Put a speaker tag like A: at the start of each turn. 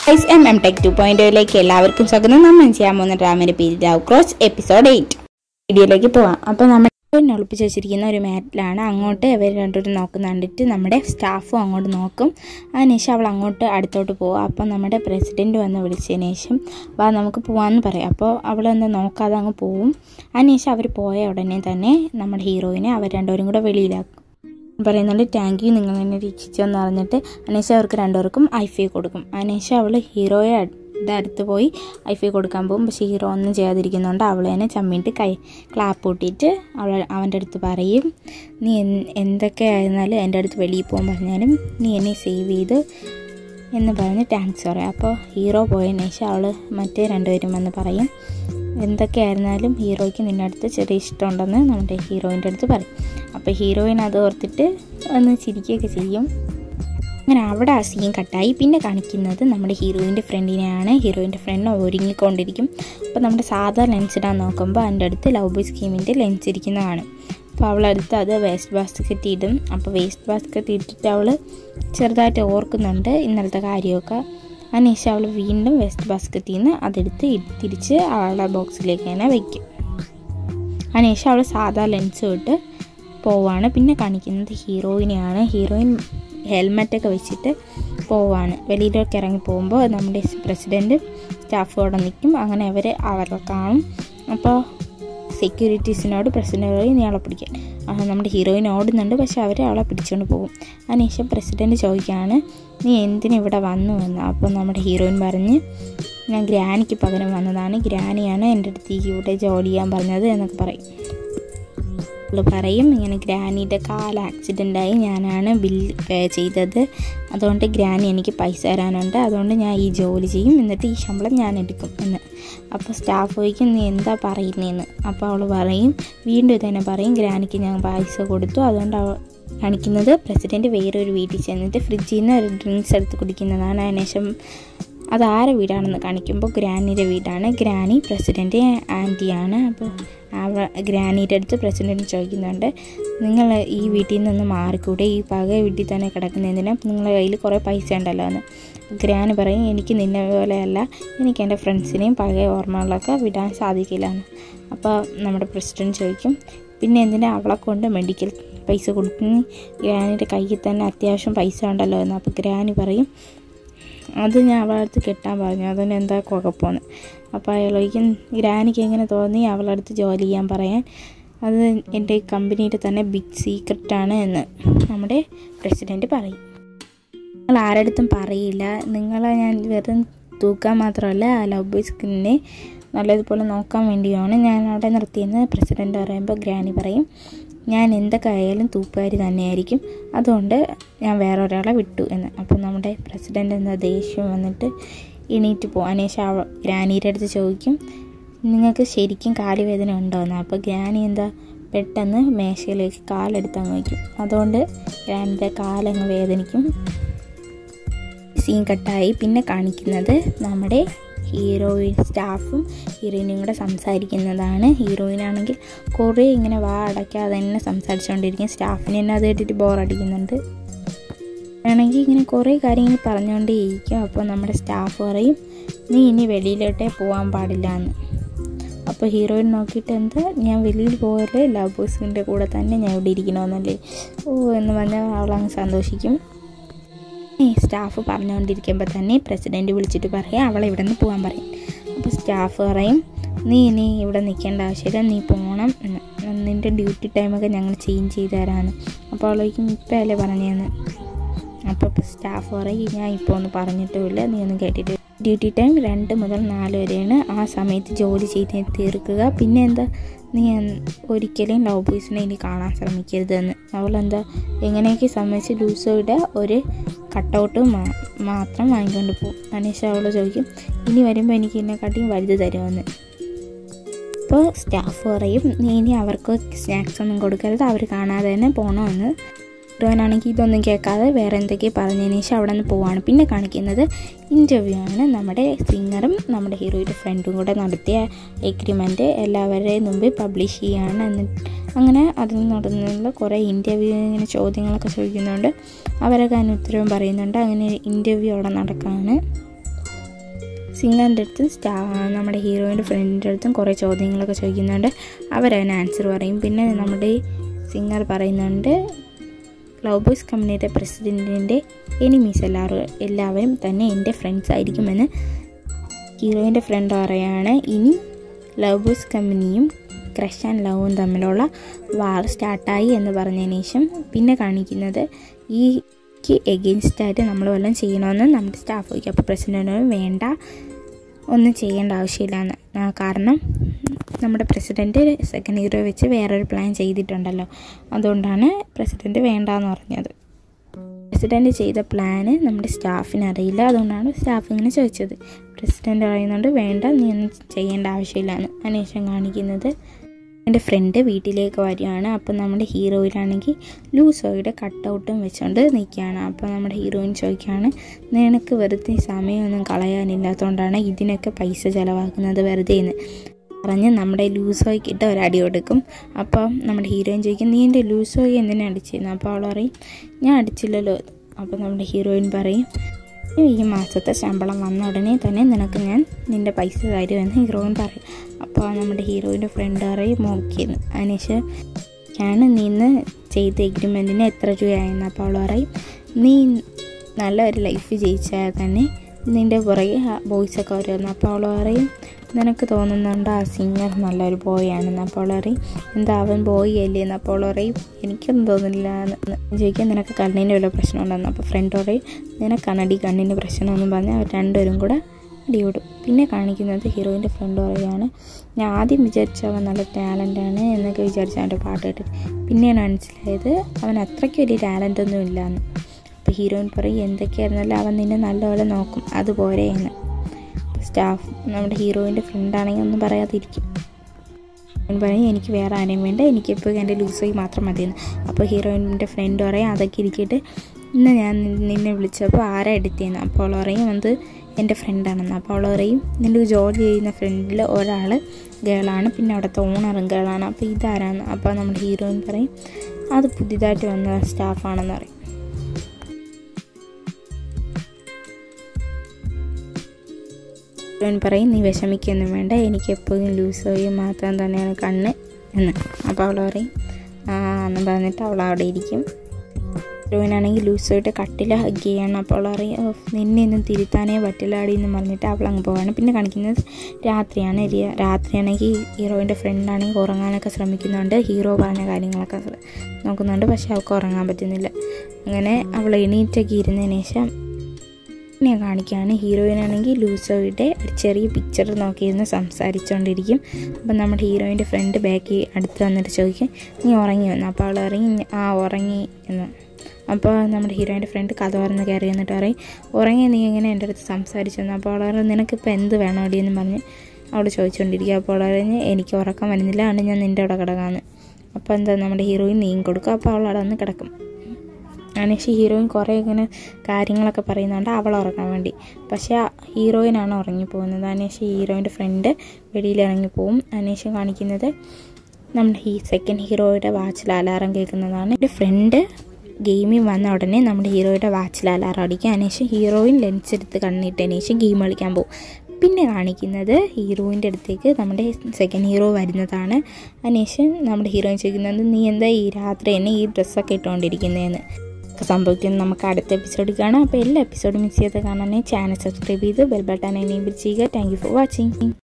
A: guys M M tech two പോയിന്റിലേക്ക് എല്ലാവർക്കും സ്വാഗതം നമ്മൾ ചെയ്യാൻ പോകുന്ന ഡ്രാമയുടെ പേര് ലവ് ക്രോസ് എപ്പിസോഡ് എയ്റ്റ് വീഡിയോയിലേക്ക് പോവാം അപ്പോൾ നമ്മൾ ഒളിപ്പിച്ച് വെച്ചിരിക്കുന്ന ഒരു മാറ്റിലാണ് അങ്ങോട്ട് ഇവർ രണ്ടുപേരും നോക്കുന്ന കണ്ടിട്ട് നമ്മുടെ സ്റ്റാഫും അങ്ങോട്ട് നോക്കും അതിനുശേഷം അവൾ അങ്ങോട്ട് അടുത്തോട്ട് പോകും അപ്പോൾ നമ്മുടെ പ്രസിഡൻറ്റ് വന്ന് വിളിച്ചതിന് ശേഷം വാ നമുക്ക് പോകാമെന്ന് പറയും അപ്പോൾ അവൾ എന്താ നോക്കാതെ അങ്ങ് പോവും അതിനുശേഷം അവർ പോയ ഉടനെ തന്നെ നമ്മുടെ ഹീറോയിനെ അവർ രണ്ടുപേരും കൂടെ വെളിയിലാക്കും പറയുന്നുണ്ട് താങ്ക് യു നിങ്ങൾ എന്നെ രക്ഷിച്ചെന്ന് പറഞ്ഞിട്ട് അനേശ അവർക്ക് രണ്ടുപേർക്കും ഐഫൈ കൊടുക്കും അനേശ അവൾ ഹീറോയെ അടു- അടുത്ത് പോയി ഐഫൈ കൊടുക്കാൻ പോകും പക്ഷേ ഹീറോ ഒന്നും ചെയ്യാതിരിക്കുന്നുണ്ട് അവൾ തന്നെ ചമ്മിയിട്ട് കൈ ക്ലാപ്പ് കൂട്ടിയിട്ട് അവൾ അവൻ്റെ അടുത്ത് പറയും നീ എന്ത് എന്തൊക്കെ ആയിരുന്നാലും എൻ്റെ അടുത്ത് വെളിയിൽ പോകാൻ പറഞ്ഞാലും നീ എന്നെ സേവ് ചെയ്ത് എന്ന് പറഞ്ഞ് താങ്ക്സ് പറയും അപ്പോൾ ഹീറോ പോയതിന് ശേഷം അവൾ മറ്റേ രണ്ടുപേരും വന്ന് പറയും എന്തൊക്കെയായിരുന്നാലും ഹീറോയ്ക്ക് നിൻ്റെ അടുത്ത് ചെറിയ ഇഷ്ടമുണ്ടെന്ന് നമ്മുടെ ഹീറോയിൻ്റെ അടുത്ത് പറയും അപ്പോൾ ഹീറോയിൻ അത് ഓർത്തിട്ട് ഒന്ന് ചിരിക്കുകയൊക്കെ ചെയ്യും അങ്ങനെ അവിടെ ആ സീൻ കട്ടായി പിന്നെ കാണിക്കുന്നത് നമ്മുടെ ഹീറോയിൻ്റെ ഫ്രണ്ടിനെയാണ് ഹീറോയിൻ്റെ ഫ്രണ്ട് ഒരുങ്ങിക്കൊണ്ടിരിക്കും അപ്പോൾ നമ്മുടെ സാധാ ലെൻസ് ഇടാൻ നോക്കുമ്പോൾ അതിൻ്റെ അടുത്ത് ലവ് ബോയ് സ്കീമിൻ്റെ ലെൻസ് ഇരിക്കുന്നതാണ് അപ്പോൾ അവളടുത്ത് അത് വേസ്റ്റ് ബാസ്ക്കറ്റ് ഇടും അപ്പോൾ വേസ്റ്റ് ബാസ്ക്കറ്റ് ഇട്ടിട്ട് അവൾ ചെറുതായിട്ട് ഓർക്കുന്നുണ്ട് ഇന്നലത്തെ കാര്യമൊക്കെ അതിനുശേഷം അവൾ വീണ്ടും വേസ്റ്റ് ബാസ്ക്കറ്റിൽ നിന്ന് അതെടുത്ത് ഇ- തിരിച്ച് അവളുടെ ബോക്സിലേക്ക് തന്നെ വയ്ക്കും അതിനുശേഷം അവൾ സാധാ ലെൻസ് ഇട്ട് പോവാണ് പിന്നെ കാണിക്കുന്നത് ഹീറോയിനെയാണ് ഹീറോയിൻ ഹെൽമെറ്റൊക്കെ വെച്ചിട്ട് പോവാണ് വെളിയിലേക്ക് ഇറങ്ങി പോകുമ്പോൾ നമ്മുടെ പ്രസിഡൻറ്റ് സ്റ്റാഫ് അവിടെ നിൽക്കും അങ്ങനെ അവർ അവരെ കാണും അപ്പോൾ സെക്യൂരിറ്റീസിനോട് പ്രസിഡന്റ് പറയും നീ അവളെ പിടിക്കാൻ ആ, നമ്മുടെ ഹീറോയിൻ ഓടുന്നുണ്ട് പക്ഷെ അവർ അവളെ പിടിച്ചുകൊണ്ട് പോകും അതിനുശേഷം പ്രസിഡന്റ് ചോദിക്കുകയാണ് നീ എന്തിനു ഇവിടെ വന്നു എന്ന് അപ്പോൾ നമ്മുടെ ഹീറോയിൻ പറഞ്ഞ് ഞാൻ ഗ്രാനിക്ക് പകരം വന്നതാണ് ഗ്രാനിയാണ് എൻ്റെ അടുത്ത് ഇവിടെ ജോലി ചെയ്യാൻ പറഞ്ഞത് എന്നൊക്കെ പറയും അവൾ പറയും ഇങ്ങനെ ഗ്രാനിയുടെ കാൽ ആക്സിഡൻ്റായി ഞാനാണ് ബില്ല് പേ ചെയ്തത് അതുകൊണ്ട് ഗ്രാനി എനിക്ക് പൈസ തരാനുണ്ട് അതുകൊണ്ട് ഞാൻ ഈ ജോലി ചെയ്യും എന്നിട്ട് ഈ ശമ്പളം ഞാൻ എടുക്കും എന്ന് അപ്പോൾ സ്റ്റാഫ് ചോദിക്കും നീ എന്താ പറയുന്നതെന്ന് അപ്പോൾ അവൾ പറയും വീണ്ടും ഇതന്നെ പറയും ഗ്രാനിക്ക് ഞാൻ പൈസ കൊടുത്തു അതുകൊണ്ട് അവൾ കാണിക്കുന്നത് പ്രസിഡൻറ്റ് വേറൊരു വീട്ടിൽ ചെന്നിട്ട് ഫ്രിഡ്ജിൽ നിന്ന് ഒരു ഡ്രിങ്ക്സ് എടുത്ത് കുടിക്കുന്നതാണ് അതിനുശേഷം അത് ആരെ വീടാണെന്ന് കാണിക്കുമ്പോൾ ഗ്രാനിയുടെ വീടാണ് ഗ്രാനി പ്രസിഡൻറ്റ് ആൻറ്റിയാണ് അപ്പോൾ അവ ഗ്രാനിയുടെ അടുത്ത് പ്രസിഡൻറ്റ് ചോദിക്കുന്നുണ്ട് നിങ്ങൾ ഈ വീട്ടിൽ നിന്ന് മാറിക്കൂടെ ഈ പക വീട്ടിൽ തന്നെ കിടക്കുന്നതിന് നിങ്ങളുടെ കയ്യിൽ കുറേ പൈസ ഉണ്ടല്ലോ എന്ന് ഗ്രാനി പറയും എനിക്ക് നിന്നെ പോലെയല്ല എനിക്ക് എൻ്റെ ഫ്രണ്ട്സിനെയും പഴയ ഓർമ്മകളൊക്കെ വിടാൻ സാധിക്കില്ല എന്ന് അപ്പോൾ നമ്മുടെ പ്രസിഡൻറ്റ് ചോദിക്കും പിന്നെ എന്തിനാ അവളെ കൊണ്ട് മെഡിക്കൽ പൈസ കൊടുക്കുന്നു ഗ്രാനിയുടെ കയ്യിൽ തന്നെ അത്യാവശ്യം പൈസ ഉണ്ടല്ലോ എന്ന് അപ്പോൾ ഗ്രാനി പറയും അത് ഞാൻ അവളുടെ അടുത്ത് കെട്ടാൻ പറഞ്ഞു അതിന് എന്താ കുഴപ്പമെന്ന് അപ്പോൾ അയാളേക്കും ഗ്രാനിക്ക് എങ്ങനെ തോന്നി അവളുടെ അടുത്ത് ജോലി ചെയ്യാൻ പറയാൻ അത് എൻ്റെ കമ്പനിയുടെ തന്നെ ബിഗ് സീക്രട്ടാണ് എന്ന് നമ്മുടെ പ്രസിഡൻറ്റ് പറയും നിങ്ങൾ ആരടുത്തും പറയില്ല നിങ്ങളെ ഞാൻ വെറും തൂക്കാൻ മാത്രമല്ല ആ ലവ് ബോയ് സ്കിന്നെ നല്ലതുപോലെ നോക്കാൻ വേണ്ടിയാണ് ഞാൻ അവിടെ നിർത്തിയെന്ന് പ്രസിഡൻറ്റ് പറയുമ്പോൾ ഗ്രാനി പറയും ഞാൻ എന്തൊക്കെ ആയാലും തൂപ്പുകാരി തന്നെയായിരിക്കും അതുകൊണ്ട് ഞാൻ വേറെ ഒരാളെ വിട്ടു എന്ന് അപ്പം നമ്മുടെ പ്രസിഡൻ്റ് എന്താ ദേഷ്യം വന്നിട്ട് എണീറ്റ് പോകും അനേഷ് അവ ഗ്രാനിയുടെ അടുത്ത് ചോദിക്കും നിങ്ങൾക്ക് ശരിക്കും കാലുവേദന ഉണ്ടോ എന്ന് അപ്പോൾ ഗ്രാനി എന്താ പെട്ടെന്ന് മേശയിലേക്ക് കാലെടുത്ത് അങ്ങ് വയ്ക്കും അതുകൊണ്ട് ഗ്രാനിയുടെ കാലങ്ങ് വേദനിക്കും സീൻ കട്ടായി പിന്നെ കാണിക്കുന്നത് നമ്മുടെ ഹീറോയിൻ സ്റ്റാഫും ഹീറോയിനും കൂടെ സംസാരിക്കുന്നതാണ് ഹീറോയിനാണെങ്കിൽ കുറേ ഇങ്ങനെ വാ അടയ്ക്കാതെ തന്നെ സംസാരിച്ചുകൊണ്ടിരിക്കും സ്റ്റാഫിന് തന്നെ അത് കേട്ടിട്ട് ബോറടിക്കുന്നുണ്ട് ആണെങ്കിൽ ഇങ്ങനെ കുറേ കാര്യങ്ങൾ പറഞ്ഞുകൊണ്ടേയിരിക്കും അപ്പോൾ നമ്മുടെ സ്റ്റാഫ് പറയും നീ ഇനി വെളിയിലോട്ടേ പോകാൻ പാടില്ല എന്ന് അപ്പോൾ ഹീറോയിൻ നോക്കിയിട്ട് എന്താ ഞാൻ വെളിയിൽ പോയാലേ ലവ് ബോയ്സിൻ്റെ കൂടെ തന്നെ ഞാൻ ഇവിടെ ഇരിക്കണമെന്നല്ലേ ഓ എന്ന് പറഞ്ഞാൽ അവളങ്ങ് സന്തോഷിക്കും ഈ സ്റ്റാഫ് പറഞ്ഞുകൊണ്ടിരിക്കുമ്പോൾ തന്നെ പ്രസിഡൻറ്റ് വിളിച്ചിട്ട് പറയും അവളെ ഇവിടെ നിന്ന് പോകാൻ പറയും അപ്പോൾ സ്റ്റാഫ് പറയും നീ ഇനി ഇവിടെ നിൽക്കേണ്ട ആവശ്യമില്ല നീ പോകണം എന്ന് നിൻ്റെ ഡ്യൂട്ടി ടൈമൊക്കെ ഞങ്ങൾ ചേഞ്ച് ചെയ്ത് തരാമെന്ന് അപ്പോൾ അവളേക്കും ഇപ്പം അല്ലേ പറഞ്ഞതെന്ന് അപ്പോൾ സ്റ്റാഫ് പറയും ഞാൻ ഇപ്പോൾ ഒന്നും പറഞ്ഞിട്ടുമില്ല നീ ഒന്നും കേട്ടിട്ട് ഡ്യൂട്ടി ടൈം രണ്ട് മുതൽ നാല് വരെയാണ് ആ സമയത്ത് ജോലി ചെയ്ത് തീർക്കുക പിന്നെ എന്താ നീ എൻ- ഒരിക്കലും ലവ് ബോയ്സിനെ ഇനി കാണാൻ ശ്രമിക്കരുതെന്ന് അവളെന്താ എങ്ങനെയൊക്കെ സമ്മതിച്ച് ലൂസോയുടെ ഒരു കട്ടൗട്ട് മാത്രം വാങ്ങിക്കൊണ്ട് പോകും അതിനുശേഷം അവൾ ചോദിക്കും ഇനി വരുമ്പോൾ എനിക്ക് ഇതിനെക്കാട്ടിയും വലുത് തരുമെന്ന് അപ്പോൾ സ്റ്റാഫ് പറയും നീ ഇനി അവർക്ക് സ്നാക്സ് ഒന്നും കൊടുക്കരുത് അവർ കാണാതെ തന്നെ പോകണമെന്ന് ഇവനാണെങ്കിൽ ഇതൊന്നും കേൾക്കാതെ വേറെ എന്തൊക്കെയോ പറഞ്ഞതിന് ശേഷം അവിടെ നിന്ന് പോവാണ് പിന്നെ കാണിക്കുന്നത് ഇൻ്റർവ്യൂ ആണ് നമ്മുടെ സിംഗറും നമ്മുടെ ഹീറോയുടെ ഫ്രണ്ടും കൂടെ നടത്തിയ എഗ്രിമെൻറ്റ് എല്ലാവരുടെയും മുമ്പിൽ പബ്ലിഷ് ചെയ്യുകയാണ് എന്നിട്ട് അങ്ങനെ അതിൽ നടന്നുള്ള കുറേ ഇൻ്റർവ്യൂ ഇങ്ങനെ ചോദ്യങ്ങളൊക്കെ ചോദിക്കുന്നുണ്ട് അവരൊക്കെ അതിന് ഉത്തരവും പറയുന്നുണ്ട് അങ്ങനെ ഇൻ്റർവ്യൂ അവിടെ നടക്കുകയാണ് സിംഗറിൻ്റെ അടുത്തും സ്റ്റാ നമ്മുടെ ഹീറോയിൻ്റെ ഫ്രണ്ടിൻ്റെ അടുത്തും കുറേ ചോദ്യങ്ങളൊക്കെ ചോദിക്കുന്നുണ്ട് അവരതിന് ആൻസർ പറയും പിന്നെ നമ്മുടെ സിംഗർ പറയുന്നുണ്ട് ലവ് ബോയ്സ് കമ്പനിയുടെ പ്രസിഡൻറ്റിൻ്റെ എനിമീസ് എല്ലാവരും എല്ലാവരും തന്നെ എൻ്റെ ഫ്രണ്ട്സ് ആയിരിക്കുമെന്ന് ഹീറോയിൻ്റെ ഫ്രണ്ട് പറയാണ് ഇനി ലവ് ബോയ്സ് കമ്പനിയും ക്രഷ് ആൻഡ് ലവും തമ്മിലുള്ള വാർ സ്റ്റാർട്ടായി എന്ന് പറഞ്ഞതിന് ശേഷം പിന്നെ കാണിക്കുന്നത് ഈ എഗെയിൻസ്റ്റ് ആയിട്ട് നമ്മൾ വല്ലതും ചെയ്യണമെന്ന് നമ്മുടെ സ്റ്റാഫ് ചോദിക്കും അപ്പോൾ പ്രസിഡൻറ്റിന് വേണ്ട ഒന്നും ചെയ്യേണ്ട ആവശ്യമില്ലാന്ന് ആ, കാരണം നമ്മുടെ പ്രസിഡൻറ്റ് സെക്കൻഡ് ഹീറോ വെച്ച് വേറൊരു പ്ലാൻ ചെയ്തിട്ടുണ്ടല്ലോ അതുകൊണ്ടാണ് പ്രസിഡൻറ്റ് വേണ്ടാന്ന് പറഞ്ഞത് പ്രസിഡൻറ്റ് ചെയ്ത പ്ലാന് നമ്മുടെ സ്റ്റാഫിന് അറിയില്ല അതുകൊണ്ടാണ് സ്റ്റാഫ് ഇങ്ങനെ ചോദിച്ചത് പ്രസിഡൻറ്റ് പറയുന്നുണ്ട് വേണ്ട നീ ഒന്നും ചെയ്യേണ്ട ആവശ്യമില്ലാന്ന് അന്വേഷണം കാണിക്കുന്നത് എൻ്റെ ഫ്രണ്ട് വീട്ടിലേക്ക് വരികയാണ് അപ്പോൾ നമ്മുടെ ഹീറോയിലാണെങ്കിൽ ലൂസോയുടെ കട്ടൗട്ടും വെച്ചുകൊണ്ട് നിൽക്കുകയാണ് അപ്പോൾ നമ്മുടെ ഹീറോയിൻ ചോദിക്കുകയാണ് നിനക്ക് വെറുതെ സമയമൊന്നും കളയാനില്ലാത്തതുകൊണ്ടാണ് ഇതിനൊക്കെ പൈസ ചിലവാക്കുന്നത് വെറുതെ എന്ന് പറഞ്ഞ് നമ്മുടെ ലൂസോയ്ക്കിട്ട് ഒരടി കൊടുക്കും അപ്പോൾ നമ്മുടെ ഹീറോയിൻ ചോദിക്കും നീ എൻ്റെ ലൂസോയെ എന്തിനാ അടിച്ചിരുന്നു അപ്പോൾ അവൾ പറയും ഞാൻ അടിച്ചില്ലല്ലോ അപ്പോൾ നമ്മുടെ ഹീറോയിൻ പറയും ഈ മാസത്തെ ശമ്പളം വന്ന ഉടനെ തന്നെ നിനക്ക് ഞാൻ നിൻ്റെ പൈസ തരുമെന്ന് ഹീറോയിൻ പറയും അപ്പോൾ നമ്മുടെ ഹീറോയിൻ്റെ ഫ്രണ്ട് പറയും നോക്കിയെന്ന് അതിനുശേഷം ഞാൻ നിന്ന് ചെയ്ത എഗ്രിമെൻറ്റിന് എത്ര രൂപയായെന്ന് അപ്പോൾ അവൾ പറയും നീ നല്ലൊരു ലൈഫ് ജയിച്ചാൽ തന്നെ നിൻ്റെ പുറകെ ബോയ്സൊക്കെ വരുമെന്ന് അപ്പോൾ അവൾ പറയും നിനക്ക് തോന്നുന്നുണ്ട് ആ സിംഗർ നല്ലൊരു ബോയ് ആണെന്ന് അപ്പോൾ അവൾ പറയും എന്താ അവൻ ബോയ് അല്ലേ എന്ന് അപ്പോൾ അവൾ പറയും എനിക്കൊന്നും തോന്നുന്നില്ല എന്ന് ചോദിക്കാൻ നിനക്ക് കണ്ണിൻ്റെ വല്ല പ്രശ്നമുണ്ടെന്ന് അപ്പോൾ ഫ്രണ്ട് പറയും നിനക്കാണടി കണ്ണിൻ്റെ പ്രശ്നമെന്നും പറഞ്ഞ് അവർ രണ്ടുപേരും കൂടെ അടിയോടും പിന്നെ കാണിക്കുന്നത് ഹീറോയിൻ്റെ ഫ്രണ്ട് പറയുകയാണ് ഞാൻ ആദ്യം വിചാരിച്ച അവൻ നല്ല ടാലൻ്റാണ് എന്നൊക്കെ വിചാരിച്ച അവൻ്റെ പാട്ട് കേട്ടിട്ട് പിന്നെയാണ് മനസ്സിലായത് അവൻ അത്രയ്ക്ക് വലിയ ടാലൻ്റ് ഒന്നും ഇല്ലയെന്ന് അപ്പോൾ ഹീറോയിൻ പറയും എന്തൊക്കെയായിരുന്നാലും അവൻ നിന്നെ നല്ലപോലെ നോക്കും അതുപോലെ എന്ന് സ്റ്റാഫ് നമ്മുടെ ഹീറോയിൻ്റെ ഫ്രണ്ടാണെങ്കിൽ ഒന്നും പറയാതിരിക്കും അവൻ പറയും എനിക്ക് വേറെ ആരെയും വേണ്ട എനിക്കിപ്പോൾ എൻ്റെ ലൂസായി മാത്രം മതിയെന്ന് അപ്പോൾ ഹീറോയിൻ്റെ ഫ്രണ്ട് പറയും അതൊക്കെ ഇരിക്കട്ട് ഇന്ന് ഞാൻ നിന്നെ വിളിച്ചപ്പോൾ ആരാ എടുത്തതെന്ന് അപ്പോൾ അവൾ പറയും അത് എൻ്റെ ഫ്രണ്ടാണെന്ന് അപ്പോൾ അവൾ പറയും നിൻ്റെ ജോലി ചെയ്യുന്ന ഫ്രണ്ടിൽ ഒരാൾ ഗേളാണ് പിന്നെ അവിടുത്തെ ഓണറും ഗേളാണ് അപ്പോൾ ഇതാരാന്ന് അപ്പോൾ നമ്മുടെ ഹീറോയിൻ പറയും അത് പുതിയതായിട്ട് വന്ന സ്റ്റാഫാണെന്ന് പറയും ഹീറോയിൻ പറയും നീ വിഷമിക്കൊന്നും വേണ്ട എനിക്ക് എപ്പോഴും ലൂസോയും മാത്രം തന്നെയാണ് കണ്ണ് എന്ന് അപ്പോൾ അവൾ പറയും ആ എന്ന് പറഞ്ഞിട്ട് അവൾ അവിടെ ഇരിക്കും ഹീറോയിനാണെങ്കിൽ ലൂസോയിട്ട് കട്ടിൽ ഹഗ് ചെയ്യണം അപ്പോൾ അവൾ പറയും "ഓ, നിന്നെ ഒന്നും തിരുത്താനേ പറ്റില്ലാടി എന്ന് പറഞ്ഞിട്ട് അവൾ അങ്ങ് പോവാണ് പിന്നെ കാണിക്കുന്നത് രാത്രിയാണ് രി- രാത്രിയാണെങ്കിൽ ഹീറോയിൻ്റെ ഫ്രണ്ടാണെങ്കിൽ ഉറങ്ങാനൊക്കെ ശ്രമിക്കുന്നുണ്ട് ഹീറോ പറഞ്ഞ കാര്യങ്ങളൊക്കെ ശ്ര- നോക്കുന്നുണ്ട് പക്ഷെ അവൾക്ക് ഉറങ്ങാൻ പറ്റുന്നില്ല അങ്ങനെ അവൾ എണീറ്റൊക്കെ ഇരുന്നതിന് ശേഷം പിന്നെ കാണിക്കുകയാണ് ഹീറോയിനാണെങ്കിൽ ലൂസോയുടെ ഒരു ചെറിയ പിക്ചർ നോക്കിയിരുന്ന് സംസാരിച്ചുകൊണ്ടിരിക്കും അപ്പം നമ്മുടെ ഹീറോയിൻ്റെ ഫ്രണ്ട് ബാക്കി അടുത്ത് വന്നിട്ട് ചോദിക്കും നീ ഉറങ്ങി വന്നു അപ്പോൾ അവൾ ഇറങ്ങി ആ ഉറങ്ങി എന്ന് അപ്പോൾ നമ്മുടെ ഹീറോയിൻ്റെ ഫ്രണ്ട് കഥ പറഞ്ഞ് കയറി എന്നിട്ട് പറയും ഉറങ്ങി നീ എങ്ങനെ എൻ്റെ അടുത്ത് സംസാരിച്ചു എന്ന് അപ്പോൾ അവൾ പറയും നിനക്കിപ്പോൾ എന്ത് വേണം അടി എന്ന് പറഞ്ഞ് അവൾ ചോദിച്ചുകൊണ്ടിരിക്കുക അപ്പോൾ അവൾ പറഞ്ഞ് എനിക്ക് ഉറക്കം വരുന്നില്ല അതുകൊണ്ട് ഞാൻ നിൻ്റെ അവിടെ കിടക്കാമെന്ന് അപ്പോൾ എന്താ നമ്മുടെ ഹീറോയിൻ നീങ്ങി കൊടുക്കുക അപ്പോൾ അവൾ അവിടെ വന്ന് കിടക്കും അനേഷ് ഹീറോയിൻ കുറേ ഇങ്ങനെ കാര്യങ്ങളൊക്കെ പറയുന്നുണ്ട് അവൾ ഉറങ്ങാൻ വേണ്ടി പക്ഷേ ആ ഹീറോയിനാണ് ഉറങ്ങിപ്പോകുന്നത് അനേഷ് ഹീറോയിൻ്റെ ഫ്രണ്ട് വെളിയിൽ ഇറങ്ങിപ്പോവും അനേഷ് കാണിക്കുന്നത് നമ്മുടെ ഈ സെക്കൻഡ് ഹീറോയുടെ വാച്ചിൽ അലാറം കേൾക്കുന്നതാണ് എൻ്റെ ഫ്രണ്ട് ഗെയിമിൽ വന്ന ഉടനെ നമ്മുടെ ഹീറോയുടെ വാച്ചിൽ അലാറം അടിക്കും അനേഷ് ഹീറോയിൻ ലെൻസ് എടുത്ത് കണ്ണിട്ടതിന് ശേഷം ഗെയിം കളിക്കാൻ പോകും പിന്നെ കാണിക്കുന്നത് ഹീറോയിൻ്റെ അടുത്തേക്ക് നമ്മുടെ സെക്കൻഡ് ഹീറോ വരുന്നതാണ് അതിനുശേഷം നമ്മുടെ ഹീറോയിൻ ചോദിക്കുന്നത് നീ എന്താ ഈ രാത്രി തന്നെ ഈ ഡ്രസ്സൊക്കെ ഇട്ടുകൊണ്ടിരിക്കുന്നതെന്ന് ഒക്കെ സംഭവിക്കുന്നത് നമുക്ക് അടുത്ത എപ്പിസോഡിൽ കാണാം അപ്പോൾ എല്ലാ എപ്പിസോഡും മിസ് ചെയ്ത് കാണാനേ ചാനൽ സബ്സ്ക്രൈബ് ചെയ്ത് ബെൽ ബട്ടൺ എനേബിൾ ചെയ്യുക താങ്ക് യു ഫോർ വാച്ചിങ്